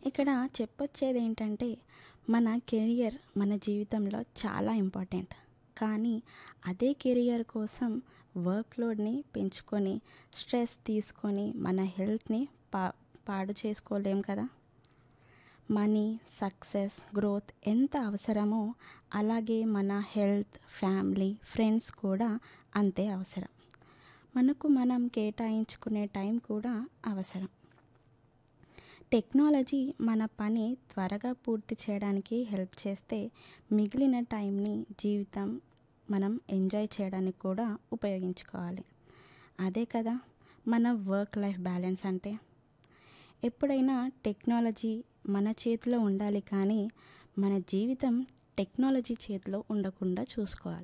ఇక్కడ చెప్పొచ్చేది ఏంటంటే మన కెరియర్ మన జీవితంలో చాలా ఇంపార్టెంట్ కానీ అదే కెరియర్ కోసం వర్క్ లోడ్ని పెంచుకొని స్ట్రెస్ తీసుకొని మన హెల్త్ని పా పాడు చేసుకోలేం కదా మనీ సక్సెస్ గ్రోత్ ఎంత అవసరమో అలాగే మన హెల్త్ ఫ్యామిలీ ఫ్రెండ్స్ కూడా అంతే అవసరం మనకు మనం కేటాయించుకునే టైం కూడా అవసరం టెక్నాలజీ మన పని త్వరగా పూర్తి చేయడానికి హెల్ప్ చేస్తే మిగిలిన టైంని జీవితం మనం ఎంజాయ్ చేయడానికి కూడా ఉపయోగించుకోవాలి అదే కదా మన వర్క్ లైఫ్ బ్యాలెన్స్ అంటే ఎప్పుడైనా టెక్నాలజీ మన చేతిలో ఉండాలి కానీ మన జీవితం టెక్నాలజీ చేతిలో ఉండకుండా చూసుకోవాలి